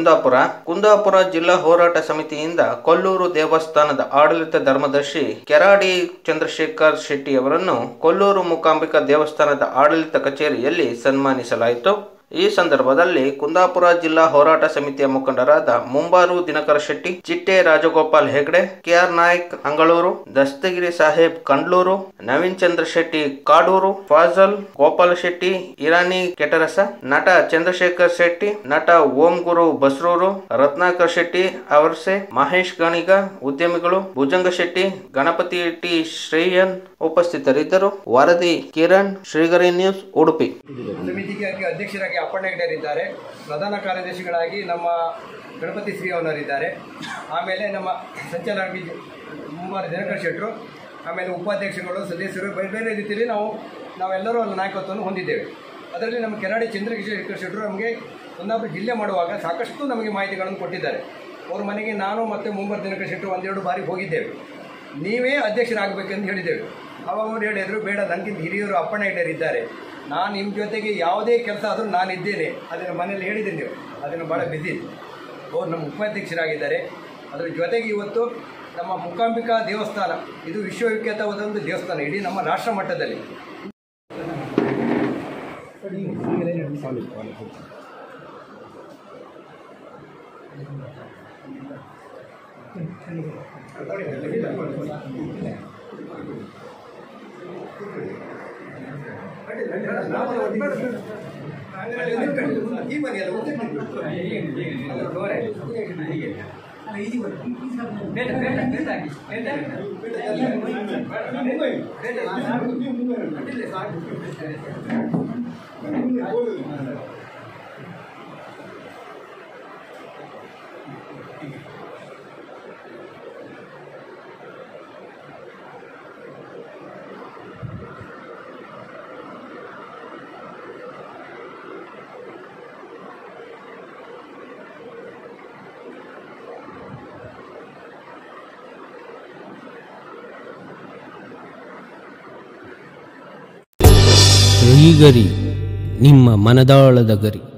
ಕುಂದಾಪುರ ಕುಂದಾಪುರ ಜಿಲ್ಲಾ ಹೋರಾಟ ಸಮಿತಿಯಿಂದ ಕೊಲ್ಲೂರು ದೇವಸ್ಥಾನದ ಆಡಳಿತ ಧರ್ಮದರ್ಶಿ ಕೆರಾಡಿ ಚಂದ್ರಶೇಖರ್ ಶೆಟ್ಟಿ ಅವರನ್ನು ಕೊಲ್ಲೂರು ಮೂಕಾಂಬಿಕಾ ದೇವಸ್ಥಾನದ ಆಡಳಿತ ಕಚೇರಿಯಲ್ಲಿ ಸನ್ಮಾನಿಸಲಾಯಿತು ಈ ಸಂದರ್ಭದಲ್ಲಿ ಕುಂದಾಪುರ ಜಿಲ್ಲಾ ಹೋರಾಟ ಸಮಿತಿಯ ಮುಖಂಡರಾದ ಮುಂಬಾರು ದಿನಕರ ಶೆಟ್ಟಿ ಚಿಟ್ಟೆ ರಾಜಗೋಪಾಲ್ ಹೆಗ್ಡೆ ಕೆಆರ್ ನಾಯ್ಕ್ ಅಂಗಳೂರು ದಸ್ತಗಿರಿ ಸಾಹೇಬ್ ಕಂಡ್ಲೂರು ನವೀನ್ ಚಂದ್ರ ಶೆಟ್ಟಿ ಕಾಡೂರು ಫಾಜಲ್ ಗೋಪಾಲ ಶೆಟ್ಟಿ ಇರಾನಿ ಕೆಟರಸ ನಟ ಚಂದ್ರಶೇಖರ್ ಶೆಟ್ಟಿ ನಟ ಓಂ ಗುರು ಬಸ್ರೂರು ರತ್ನಾಕರ್ ಶೆಟ್ಟಿ ಅವರ್ಸೆ ಮಹೇಶ್ ಗಣಿಗ ಉದ್ಯಮಿಗಳು ಭುಜಂಗ ಶೆಟ್ಟಿ ಗಣಪತಿ ಟಿ ಶ್ರೇಯನ್ ಉಪಸ್ಥಿತರಿದ್ದರು ವರದಿ ಕಿರಣ್ ಶ್ರೀಗರಿ ನ್ಯೂಸ್ ಉಡುಪಿ ಸಮಿತಿಗೆ ಅಧ್ಯಕ್ಷರಾಗಿ ಅಪ್ಪಣ್ಣ ಹೆಗ್ಡೆಯರಿದ್ದಾರೆ ಪ್ರಧಾನ ಕಾರ್ಯದರ್ಶಿಗಳಾಗಿ ನಮ್ಮ ಗಣಪತಿ ಶ್ರೀ ಅವನರಿದ್ದಾರೆ ಆಮೇಲೆ ನಮ್ಮ ಸಂಚಾಲಕಿ ಮುಂಬಾರಿ ದಿನಕರ್ ಶೆಟ್ಟರು ಆಮೇಲೆ ಉಪಾಧ್ಯಕ್ಷಗಳು ಸದಸ್ಯರು ಬೇರೆ ಬೇರೆ ರೀತಿಯಲ್ಲಿ ನಾವು ನಾವೆಲ್ಲರೂ ಒಂದು ನಾಯಕತ್ವವನ್ನು ಹೊಂದಿದ್ದೇವೆ ಅದರಲ್ಲಿ ನಮ್ಮ ಕೆರಾಡಿ ಚಂದ್ರಶೇಖರ್ ಶೆಟ್ಟರು ನಮಗೆ ಕುಂದಾಪುರ ಜಿಲ್ಲೆ ಮಾಡುವಾಗ ಸಾಕಷ್ಟು ನಮಗೆ ಮಾಹಿತಿಗಳನ್ನು ಕೊಟ್ಟಿದ್ದಾರೆ ಅವ್ರ ಮನೆಗೆ ನಾನು ಮತ್ತು ಮುಂಬಾರಿ ದಿನಕರ್ ಶೆಟ್ಟರು ಒಂದೆರಡು ಬಾರಿ ಹೋಗಿದ್ದೇವೆ ನೀವೇ ಅಧ್ಯಕ್ಷರಾಗಬೇಕೆಂದು ಹೇಳಿದ್ದೇವೆ ಅವಾಗ ಅವ್ರು ಹೇಳಿದರು ಬೇಡ ನನಗಿಂತ ಹಿರಿಯರು ಅಪ್ಪಣ್ಣ ಹಿಡಿಯರಿದ್ದಾರೆ ನಾನು ನಿಮ್ಮ ಜೊತೆಗೆ ಯಾವುದೇ ಕೆಲಸ ಆದರೂ ನಾನು ಇದ್ದೇನೆ ಅದನ್ನು ಮನೇಲಿ ಹೇಳಿದ್ದೀನಿ ನೀವು ಅದನ್ನು ಭಾಳ ಬಿಸಿ ಅವ್ರು ನಮ್ಮ ಉಪಾಧ್ಯಕ್ಷರಾಗಿದ್ದಾರೆ ಅದರ ಜೊತೆಗೆ ಇವತ್ತು ನಮ್ಮ ಮೂಕಾಂಬಿಕಾ ದೇವಸ್ಥಾನ ಇದು ವಿಶ್ವವಿಖ್ಯಾತವಾದ ಒಂದು ದೇವಸ್ಥಾನ ಇಡೀ ನಮ್ಮ ರಾಷ್ಟ್ರ ಮಟ್ಟದಲ್ಲಿ ಈ ಮನೆ ಅಲ್ಲ, ಒಂದೇ ಮನೆ. ಅಲ್ಲ, ಡೋರೆ. ಶ್ರೀಗರಿ ನಿಮ್ಮ ಮನದಾಳದ ಗರಿ